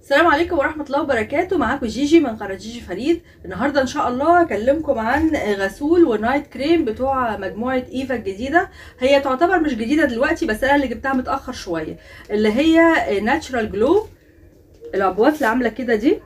السلام عليكم ورحمة الله وبركاته معاكم جيجي من قناة جيجي فريد النهاردة ان شاء الله هكلمكم عن غسول ونايت كريم بتوع مجموعة ايفا الجديدة هي تعتبر مش جديدة دلوقتي بس انا اللي جبتها متأخر شوية اللي هي ناتشرال جلو العبوات اللي عاملة كده دي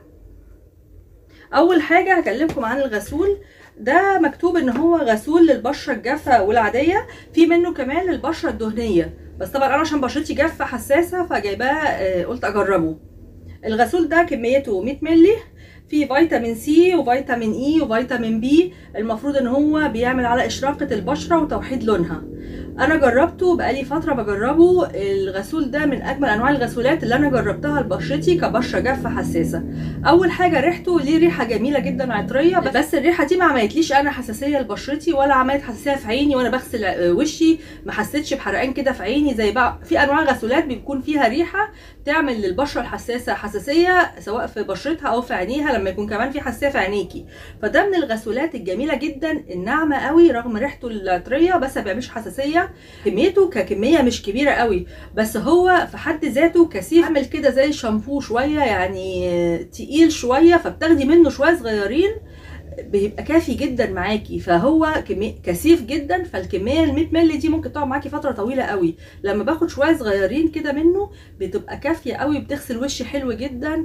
اول حاجة هكلمكم عن الغسول ده مكتوب ان هو غسول للبشرة الجافة والعادية في منه كمان للبشرة الدهنية بس طبعا انا عشان بشرتي جافة حساسة فجايباه قلت اجربه الغسول ده كميته 100 مللي فيه فيتامين سي وفيتامين اي وفيتامين بي المفروض ان هو بيعمل على اشراقة البشرة وتوحيد لونها انا جربته بقالي فترة بجربه الغسول ده من اجمل انواع الغسولات اللي انا جربتها لبشرتي كبشرة جافة حساسة اول حاجة ريحته ليه ريحة جميلة جدا عطرية بس الريحة دي ما عملتليش انا حساسية لبشرتي ولا عملت حساسية في عيني وانا بغسل وشي ما حسيتش بحرقان كده في عيني زي بقى في انواع غسولات بيكون فيها ريحة تعمل للبشرة الحساسة حساسية سواء في بشرتها او في عينيها لما يكون كمان في حساسية في عينيكي فده من الغسولات الجميلة جدا الناعمة قوي رغم ريحته العطرية بس ما بيعملش حساسية كميته ككمية مش كبيرة قوي بس هو في حد ذاته كثيف عامل كده زي الشامبو شوية يعني تقيل شوية فبتاخدي منه شوية صغيرين بيبقى كافي جدا معاكي فهو كمي... كثيف جدا فالكميه ال 100 مللي دي ممكن تقعد معاكي فتره طويله قوي لما باخد شويه صغيرين كده منه بتبقى كافيه قوي بتغسل وشي حلو جدا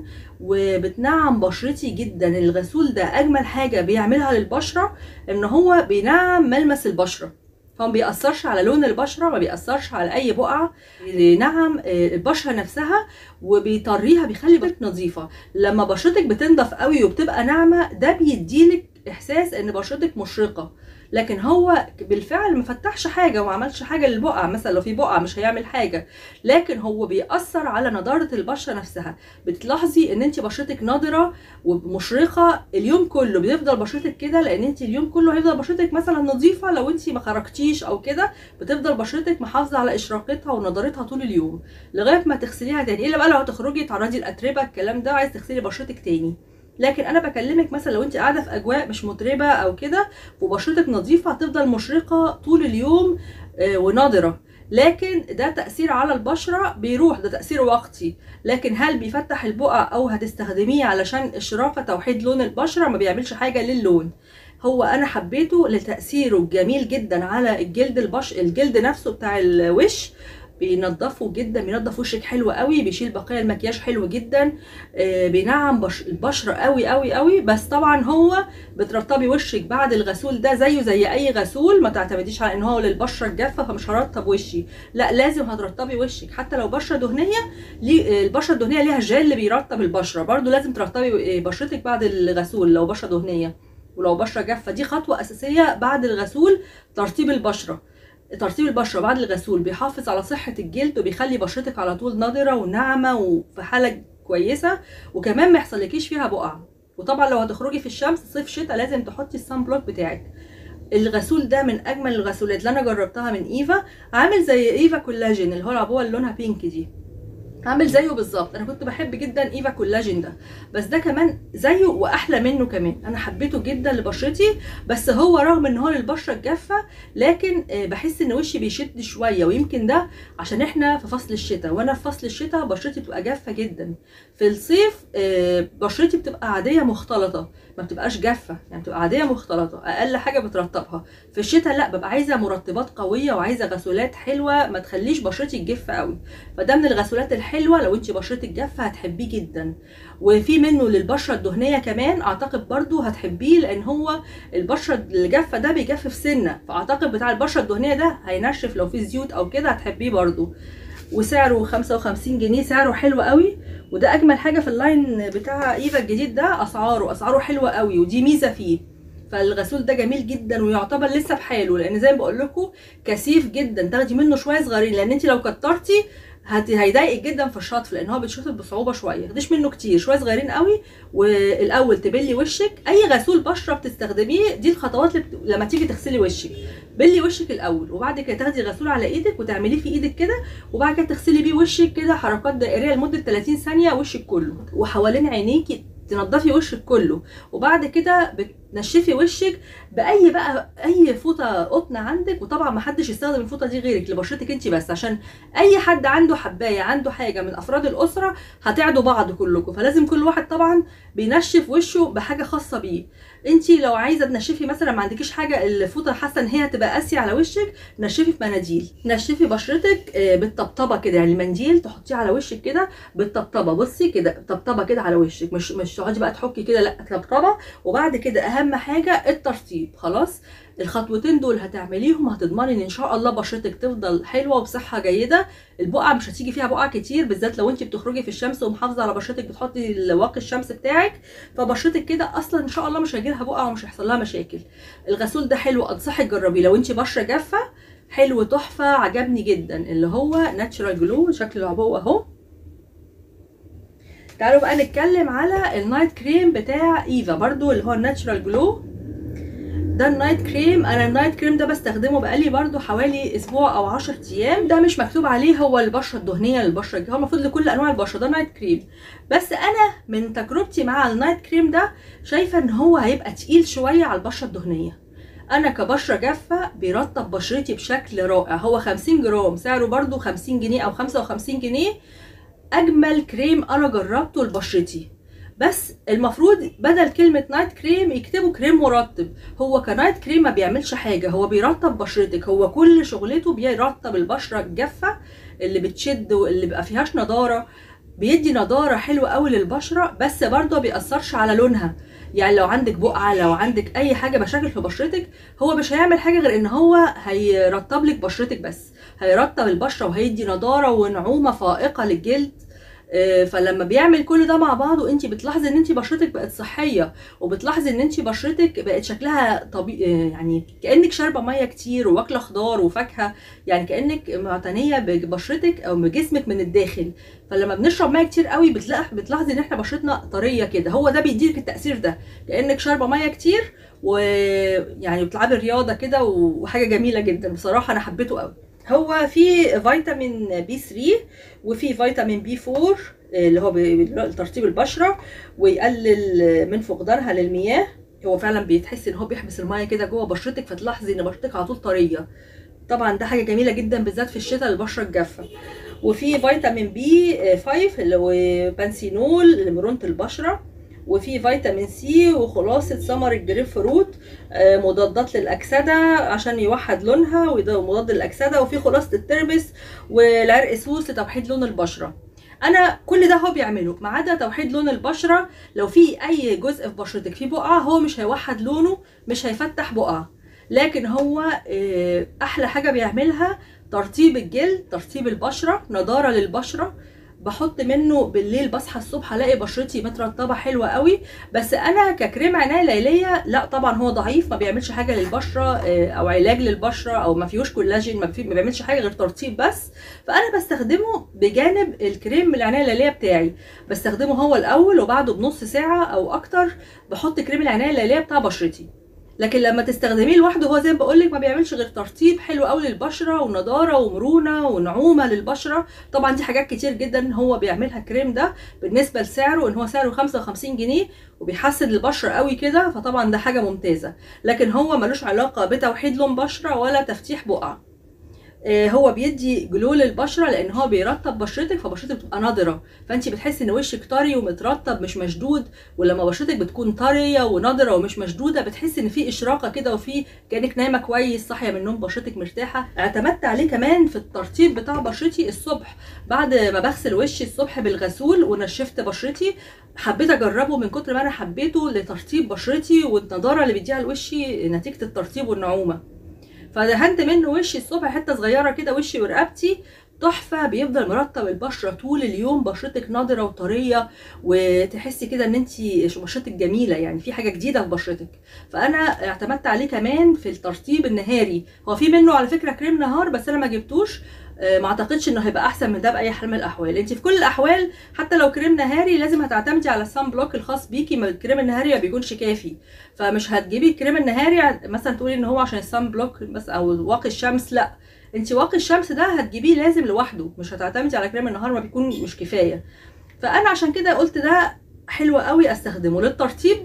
وبتنعم بشرتي جدا الغسول ده اجمل حاجه بيعملها للبشره ان هو بينعم ملمس البشره فما بيأثرش على لون البشرة ما بيأثرش على أي بقعة بينعم البشرة نفسها وبيطريها بيخلي بشرتك نظيفة لما بشرتك بتنضف قوي وبتبقى ناعمة ده بيديلك إحساس إن بشرتك مشرقة لكن هو بالفعل ما فتحش حاجه وما عملش حاجه للبقعه مثلا لو في بقعه مش هيعمل حاجه لكن هو بيأثر على نضاره البشره نفسها بتلاحظي ان انت بشرتك نضره ومشرقه اليوم كله بيفضل بشرتك كده لان انت اليوم كله هيفضل بشرتك مثلا نظيفه لو انت ما خرجتيش او كده بتفضل بشرتك محافظه على اشراقتها ونضارتها طول اليوم لغايه ما تغسليها تاني الا بقى لو هتخرجي تعرضي الاتربه الكلام ده عايز تغسلي بشرتك تاني لكن انا بكلمك مثلا لو انت قاعده في اجواء مش متربه او كده وبشرتك نظيفه هتفضل مشرقه طول اليوم ونضره لكن ده تأثير على البشرة بيروح ده تأثير وقتي لكن هل بيفتح البقع أو هتستخدميه علشان إشراقة توحيد لون البشرة ما بيعملش حاجة للون هو أنا حبيته لتأثيره الجميل جدا على الجلد البش الجلد نفسه بتاع الوش بينضفه جدا بينضف وشك حلو قوي بيشيل بقايا المكياج حلو جدا آه بينعم بش البشره قوي قوي قوي بس طبعا هو بترطبي وشك بعد الغسول ده زيه زي اي غسول ما تعتمديش على ان هو للبشره الجافه فمش هرطب وشي لا لازم هترطبي وشك حتى لو بشره دهنيه ليه البشره الدهنيه ليها جل اللي بيرطب البشره برده لازم ترطبي بشرتك بعد الغسول لو بشره دهنيه ولو بشره جافه دي خطوه اساسيه بعد الغسول ترطيب البشره ترطيب البشره بعد الغسول بيحافظ على صحه الجلد وبيخلي بشرتك على طول نضره وناعمه وفي حاله كويسه وكمان ما يحصلكيش فيها بقع وطبعا لو هتخرجي في الشمس صيف شتاء لازم تحطي السان بلوك بتاعك الغسول ده من اجمل الغسولات اللي انا جربتها من ايفا عامل زي ايفا كولاجين اللي هو العبوه اللي لونها بينك دي عامل زيه بالظبط انا كنت بحب جدا ايفا كولاجين ده بس ده كمان زيه واحلى منه كمان انا حبيته جدا لبشرتي بس هو رغم ان هو للبشره الجافه لكن بحس ان وشي بيشد شويه ويمكن ده عشان احنا في فصل الشتاء وانا في فصل الشتاء بشرتي بتبقى جافه جدا في الصيف بشرتي بتبقى عاديه مختلطه ما بتبقاش جافه يعني بتبقى عاديه مختلطه اقل حاجه بترطبها في الشتاء لا ببقى عايزه مرطبات قويه وعايزه غسولات حلوه ما تخليش بشرتي تجف قوي فده من الغسولات الحلوه لو انت بشرتك جافه هتحبيه جدا وفي منه للبشره الدهنيه كمان اعتقد برضو هتحبيه لان هو البشره الجافه ده بيجفف سنه فاعتقد بتاع البشره الدهنيه ده هينشف لو في زيوت او كده هتحبيه برضو وسعره 55 جنيه سعره حلو قوي وده اجمل حاجه في اللاين بتاع ايفا الجديد ده اسعاره اسعاره حلوه قوي ودي ميزه فيه فالغسول ده جميل جدا ويعتبر لسه بحاله لان زي ما بقول لكم كثيف جدا تاخدي منه شويه صغيرين لان انت لو كترتي هيضايقك جدا في الشطف لان هو بيتشطف بصعوبه شويه تاخديش منه كتير شويه صغيرين قوي والاول تبلي وشك اي غسول بشره بتستخدميه دي الخطوات اللي بت... لما تيجي تغسلي وشك بلي وشك الاول وبعد كده تاخدي غسول على ايدك وتعمليه في ايدك كده وبعد كده تغسلي بيه وشك كده حركات دائريه لمده 30 ثانيه وشك كله وحوالين عينيكي تنضفي وشك كله وبعد كده نشفي وشك باي بقى اي فوطه قطن عندك وطبعا ما حدش يستخدم الفوطه دي غيرك لبشرتك انت بس عشان اي حد عنده حبايه عنده حاجه من افراد الاسره هتعدوا بعض كلكم فلازم كل واحد طبعا بينشف وشه بحاجه خاصه بيه انت لو عايزه تنشفي مثلا ما عندكيش حاجه الفوطه حاسه ان هي هتبقى قاسيه على وشك نشفي في مناديل نشفي بشرتك آه، بالطبطبه كده يعني المنديل تحطيه على وشك كده بالطبطبه بصي كده طبطبه كده على وشك مش مش تقعدي بقى تحكي كده لا طبطبه وبعد كده اهم حاجه الترطيب خلاص الخطوتين دول هتعمليهم هتضمني ان ان شاء الله بشرتك تفضل حلوه وبصحه جيده البقعه مش هتيجي فيها بقع كتير بالذات لو انت بتخرجي في الشمس ومحافظه على بشرتك بتحطي واقي الشمس بتاعك فبشرتك كده اصلا ان شاء الله مش هيجيلها بقع ومش هيحصل لها مشاكل الغسول ده حلو انصحك جربيه لو انت بشره جافه حلو تحفه عجبني جدا اللي هو ناتشرال جلو شكل العبوه اهو تعالوا بقى نتكلم على النايت كريم بتاع ايفا برضو اللي هو الناتشرال جلو ده النايت كريم انا النايت كريم ده بستخدمه بقالي برضو حوالي اسبوع او 10 ايام ده مش مكتوب عليه هو البشره الدهنيه للبشره هو المفروض لكل انواع البشره ده نايت كريم بس انا من تجربتي مع النايت كريم ده شايفه ان هو هيبقى تقيل شويه على البشره الدهنيه انا كبشره جافه بيرطب بشرتي بشكل رائع هو 50 جرام سعره برضو 50 جنيه او 55 جنيه اجمل كريم انا جربته لبشرتي بس المفروض بدل كلمة نايت كريم يكتبوا كريم مرطب هو كنايت كريم ما بيعملش حاجة هو بيرطب بشرتك هو كل شغلته بيرطب البشرة الجافة اللي بتشد واللي بقى فيهاش نضارة بيدي نضارة حلوة قوي للبشرة بس برضه بيأثرش على لونها يعني لو عندك بقعة لو عندك أي حاجة مشاكل في بشرتك هو مش هيعمل حاجة غير إن هو هيرطب لك بشرتك بس هيرطب البشرة وهيدي نضارة ونعومة فائقة للجلد آه، فلما بيعمل كل ده مع بعضه انت بتلاحظي ان انت بشرتك بقت صحيه وبتلاحظي ان انت بشرتك بقت شكلها طبيعي يعني كانك شاربه ميه كتير واكله خضار وفاكهه يعني كانك معتنيه ببشرتك او بجسمك من الداخل فلما بنشرب ميه كتير قوي بتلاقي بتلاحظي ان احنا بشرتنا طريه كده هو ده بيديلك التاثير ده كانك شاربه ميه كتير ويعني بتلعبي رياضه كده وحاجه جميله جدا بصراحه انا حبيته قوي هو في فيتامين بي 3 وفي فيتامين بي 4 اللي هو ترطيب البشره ويقلل من فقدانها للمياه هو فعلا بيتحس ان هو بيحبس الميه كده جوه بشرتك فتلاحظي ان بشرتك على طول طريه طبعا ده حاجه جميله جدا بالذات في الشتاء للبشره الجافه وفي فيتامين بي 5 اللي هو بانسينول لمرونه البشره وفي فيتامين سي وخلاصة ثمر الجريب فروت آه، مضادات للأكسدة عشان يوحد لونها ومضاد للأكسدة وفي خلاصة التربس والعرق سوس لتوحيد لون البشرة انا كل ده هو بيعمله ما عدا توحيد لون البشره لو في اي جزء في بشرتك فيه بقعه هو مش هيوحد لونه مش هيفتح بقعه لكن هو آه، احلى حاجه بيعملها ترطيب الجلد ترطيب البشره نضاره للبشره بحط منه بالليل بصحى الصبح الاقي بشرتي مترطبه حلوه قوي بس انا ككريم عنايه ليليه لا طبعا هو ضعيف ما بيعملش حاجه للبشره آه، او علاج للبشره او ما فيهوش كولاجين ما, ما بيعملش حاجه غير ترطيب بس فانا بستخدمه بجانب الكريم العنايه الليليه بتاعي بستخدمه هو الاول وبعده بنص ساعه او اكتر بحط كريم العنايه الليليه بتاع بشرتي لكن لما تستخدميه لوحده هو زي ما بقول لك ما بيعملش غير ترطيب حلو قوي للبشره ونضاره ومرونه ونعومه للبشره طبعا دي حاجات كتير جدا هو بيعملها الكريم ده بالنسبه لسعره ان هو سعره 55 جنيه وبيحسن البشره قوي كده فطبعا ده حاجه ممتازه لكن هو ملوش علاقه بتوحيد لون بشره ولا تفتيح بقع آه، هو بيدي جلو للبشره لان هو بيرطب بشرتك فبشرتك بتبقى نضره فانت بتحسي ان وشك طري ومترطب مش مشدود ولما بشرتك بتكون طريه ونضره ومش مشدوده بتحسي ان في اشراقه كده وفي كانك نايمه كويس صاحيه من النوم بشرتك مرتاحه اعتمدت عليه كمان في الترطيب بتاع بشرتي الصبح بعد ما بغسل وشي الصبح بالغسول ونشفت بشرتي حبيت اجربه من كتر ما انا حبيته لترطيب بشرتي والنضاره اللي بيديها لوشي نتيجه الترطيب والنعومه فدهنت منه وشي الصبح حته صغيره كده وشي ورقبتي تحفه بيفضل مرطب البشره طول اليوم بشرتك نضره وطريه وتحسي كده ان انت بشرتك جميله يعني في حاجه جديده في بشرتك فانا اعتمدت عليه كمان في الترطيب النهاري هو في منه على فكره كريم نهار بس انا ما جبتوش آه، ما اعتقدش انه هيبقى احسن من ده باي حال من الاحوال انت في كل الاحوال حتى لو كريم نهاري لازم هتعتمدي على السان بلوك الخاص بيكي ما الكريم النهاري ما بيكونش كافي فمش هتجيبي الكريم النهاري مثلا تقولي ان هو عشان السان بلوك بس او واقي الشمس لا انت واقي الشمس ده هتجيبيه لازم لوحده مش هتعتمدي على كريم النهار ما بيكون مش كفايه فانا عشان كده قلت ده حلو قوي استخدمه للترطيب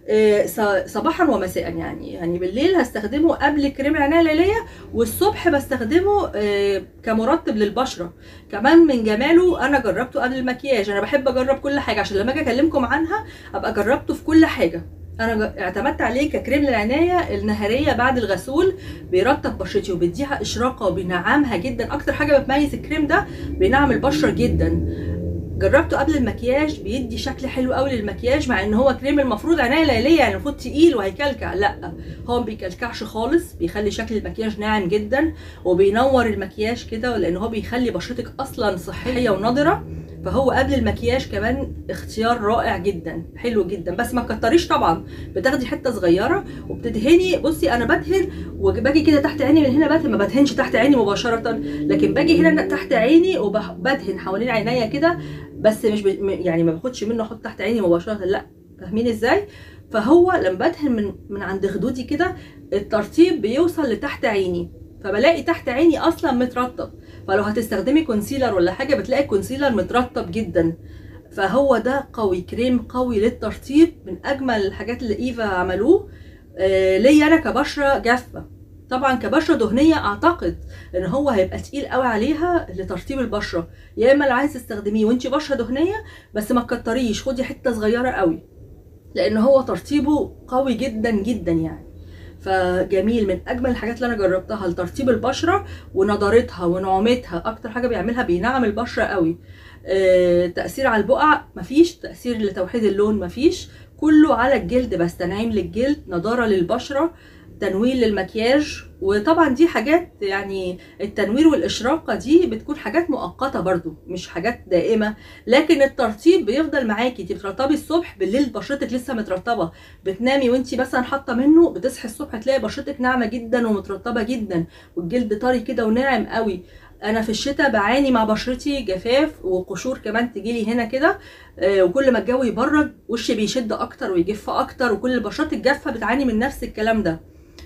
آه، ص- صباحا ومساء يعني يعني بالليل هستخدمه قبل كريم العنايه الليليه والصبح بستخدمه آه، كمرطب للبشره كمان من جماله انا جربته قبل المكياج انا بحب اجرب كل حاجه عشان لما اجي اكلمكم عنها ابقى جربته في كل حاجه انا ج- اعتمدت عليه ككريم للعنايه النهاريه بعد الغسول بيرطب بشرتي وبيديها اشراقه وبينعمها جدا اكتر حاجه بتميز الكريم ده بينعم البشره جدا جربته قبل المكياج بيدي شكل حلو قوي للمكياج مع ان هو كريم المفروض عنايه ليليه يعني المفروض تقيل وهيكلكع لا هو ما بيكلكعش خالص بيخلي شكل المكياج ناعم جدا وبينور المكياج كده لان هو بيخلي بشرتك اصلا صحيه ونضره فهو قبل المكياج كمان اختيار رائع جدا حلو جدا بس ما تكتريش طبعا بتاخدي حته صغيره وبتدهني بصي انا بدهن وباجي كده تحت عيني من هنا بدهن ما بدهنش تحت عيني مباشره لكن باجي هنا تحت عيني وبدهن حوالين عينيا كده بس مش ب... م- يعني ما باخدش منه احط تحت عيني مباشره لا فاهمين ازاي فهو لما بدهن من من عند خدودي كده الترطيب بيوصل لتحت عيني فبلاقي تحت عيني اصلا مترطب فلو هتستخدمي كونسيلر ولا حاجه بتلاقي الكونسيلر مترطب جدا فهو ده قوي كريم قوي للترطيب من اجمل الحاجات اللي ايفا عملوه آه ليا انا كبشره جافه طبعا كبشره دهنيه اعتقد ان هو هيبقى تقيل قوي عليها لترطيب البشره يا اما لو عايز تستخدميه وانت بشره دهنيه بس ما تكتريش خدي حته صغيره قوي لان هو ترطيبه قوي جدا جدا يعني فجميل من اجمل الحاجات اللي انا جربتها لترطيب البشره ونضارتها ونعومتها اكتر حاجه بيعملها بينعم البشره قوي آه، تاثير على البقع مفيش تاثير لتوحيد اللون مفيش كله على الجلد بس تنعيم للجلد نضاره للبشره تنوير للمكياج وطبعا دي حاجات يعني التنوير والاشراقه دي بتكون حاجات مؤقته برضو مش حاجات دائمه لكن الترطيب بيفضل معاكي انت بترطبي الصبح بالليل بشرتك لسه مترطبه بتنامي وانت مثلا حاطه منه بتصحي الصبح تلاقي بشرتك ناعمه جدا ومترطبه جدا والجلد طري كده وناعم قوي انا في الشتاء بعاني مع بشرتي جفاف وقشور كمان تجيلي هنا كده آه، وكل ما الجو يبرد وشي بيشد اكتر ويجف اكتر وكل البشرات الجافه بتعاني من نفس الكلام ده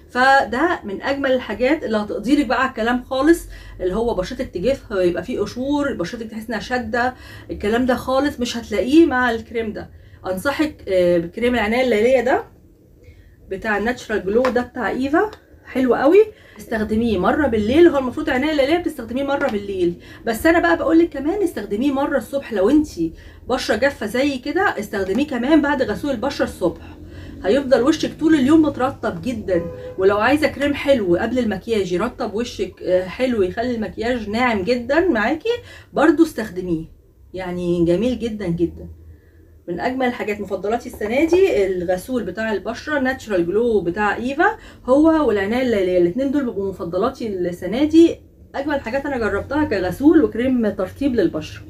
فده من اجمل الحاجات اللي هتقضي لك بقى على الكلام خالص اللي هو بشرتك تجف ويبقى فيه قشور بشرتك تحس انها شاده الكلام ده خالص مش هتلاقيه مع الكريم ده انصحك آه، بكريم العنايه الليليه ده بتاع الناتشرال جلو ده بتاع ايفا حلو قوي استخدميه مره بالليل هو المفروض عنايه الليليه بتستخدميه مره بالليل بس انا بقى بقول لك كمان استخدميه مره الصبح لو انت بشره جافه زي كده استخدميه كمان بعد غسول البشره الصبح هيفضل وشك طول اليوم مترطب جدا ولو عايزه كريم حلو قبل المكياج يرطب وشك آه، حلو يخلي المكياج ناعم جدا معاكي برضو استخدميه يعني جميل جدا جدا من اجمل الحاجات مفضلاتي السنه دي الغسول بتاع البشره ناتشرال جلو بتاع ايفا هو والعنايه الليليه الاثنين دول بيبقوا مفضلاتي السنه دي اجمل حاجات انا جربتها كغسول وكريم ترطيب للبشره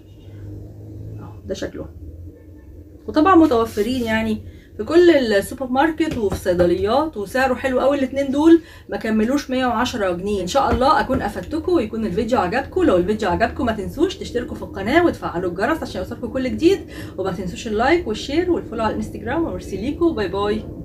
أهو ده شكله وطبعا متوفرين يعني في كل السوبر ماركت وفي الصيدليات وسعره حلو قوي الاثنين دول ما كملوش 110 جنيه ان شاء الله اكون افدتكم ويكون الفيديو عجبكم لو الفيديو عجبكم ما تنسوش تشتركوا في القناه وتفعلوا الجرس عشان يوصلكم كل جديد وما تنسوش اللايك والشير والفولو على الانستجرام وميرسي ليكم باي باي